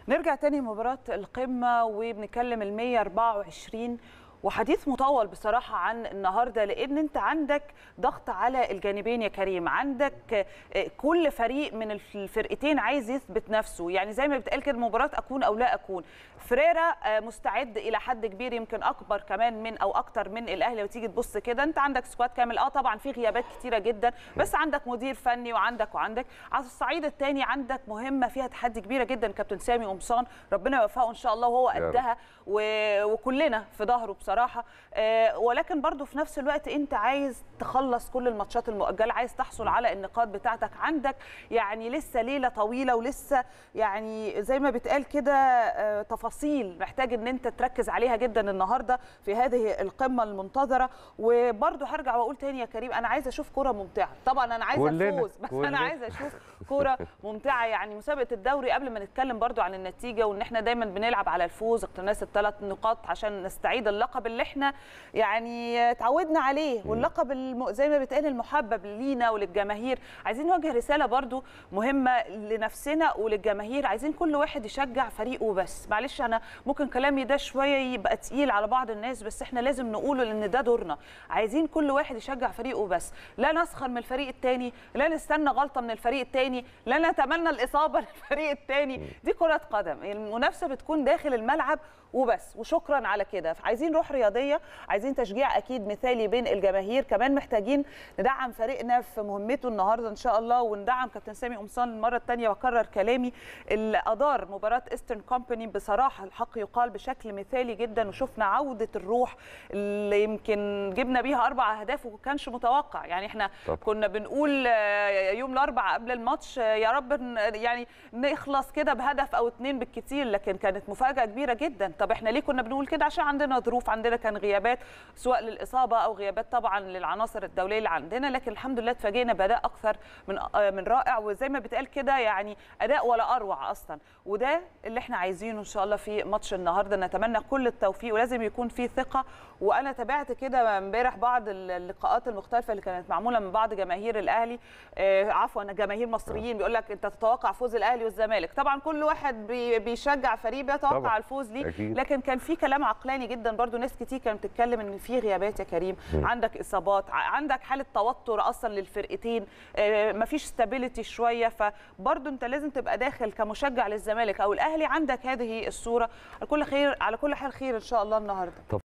نرجع تاني مباراة القمة وبنتكلم ال 124 وحديث مطول بصراحة عن النهاردة لأن أنت عندك ضغط على الجانبين يا كريم عندك كل فريق من الفرقتين عايز يثبت نفسه يعني زي ما بتقال كده مباراة أكون أو لا أكون فريرا مستعد إلى حد كبير يمكن أكبر كمان من أو أكتر من الأهلي وتيجي تبص كده أنت عندك سكواد كامل أه طبعا في غيابات كتيرة جدا بس عندك مدير فني وعندك وعندك على الصعيد الثاني عندك مهمة فيها تحدي كبيرة جدا كابتن سامي قمصان ربنا يوفقه إن شاء الله وهو قدها و... وكلنا في ظهره بصراحة بصراحه آه ولكن برضو في نفس الوقت انت عايز تخلص كل الماتشات المؤجله عايز تحصل على النقاط بتاعتك عندك يعني لسه ليله طويله ولسه يعني زي ما بتقال كده آه تفاصيل محتاج ان انت تركز عليها جدا النهارده في هذه القمه المنتظره وبرضو هرجع واقول تاني يا كريم انا عايزه اشوف كره ممتعه طبعا انا عايزه افوز بس انا عايزه اشوف كره ممتعه يعني مسابقه الدوري قبل ما نتكلم برضو عن النتيجه وان احنا دايما بنلعب على الفوز اقتناص الثلاث نقاط عشان نستعيد اللقب اللي احنا يعني اتعودنا عليه واللقب الم... زي ما بتقال المحبب لينا وللجماهير عايزين نوجه رساله برضو مهمه لنفسنا وللجماهير عايزين كل واحد يشجع فريقه بس معلش انا ممكن كلامي ده شويه يبقى تقيل على بعض الناس بس احنا لازم نقوله لان ده دورنا عايزين كل واحد يشجع فريقه بس لا نسخر من الفريق الثاني لا نستنى غلطه من الفريق الثاني لا نتمنى الاصابه للفريق الثاني دي كره قدم المنافسه بتكون داخل الملعب وبس وشكرا على كده عايزين روح رياضيه عايزين تشجيع اكيد مثالي بين الجماهير كمان محتاجين ندعم فريقنا في مهمته النهارده ان شاء الله وندعم كابتن سامي قمصان المره الثانيه واكرر كلامي اللي ادار مباراه ايسترن كومباني بصراحه الحق يقال بشكل مثالي جدا وشفنا عوده الروح اللي يمكن جبنا بيها اربع اهداف وما كانش متوقع يعني احنا طب. كنا بنقول يوم الاربعاء قبل الماتش يا رب يعني نخلص كده بهدف او اتنين بالكثير لكن كانت مفاجاه كبيره جدا طب احنا ليه كنا بنقول كده عشان عندنا ظروف عندنا كان غيابات سواء للاصابه او غيابات طبعا للعناصر الدوليه اللي عندنا لكن الحمد لله اتفاجئنا باداء اكثر من من رائع وزي ما بتقال كده يعني اداء ولا اروع اصلا وده اللي احنا عايزينه ان شاء الله في ماتش النهارده نتمنى كل التوفيق ولازم يكون في ثقه وانا تابعت كده امبارح بعض اللقاءات المختلفه اللي كانت معموله من بعض جماهير الاهلي آه عفوا جماهير مصريين بيقول لك انت تتوقع فوز الاهلي والزمالك طبعا كل واحد بي بيشجع فريق بيتوقع طبعا. الفوز ليه أكيد. لكن كان في كلام عقلاني جدا برضو ناس كتير كانت بتتكلم ان في غيابات يا كريم م. عندك اصابات عندك حاله توتر اصلا للفرقتين آه مفيش ستابيليتي شويه فبرضو انت لازم تبقى داخل كمشجع للزمالك او الاهلي عندك هذه الصوره على كل خير على كل حال خير ان شاء الله النهارده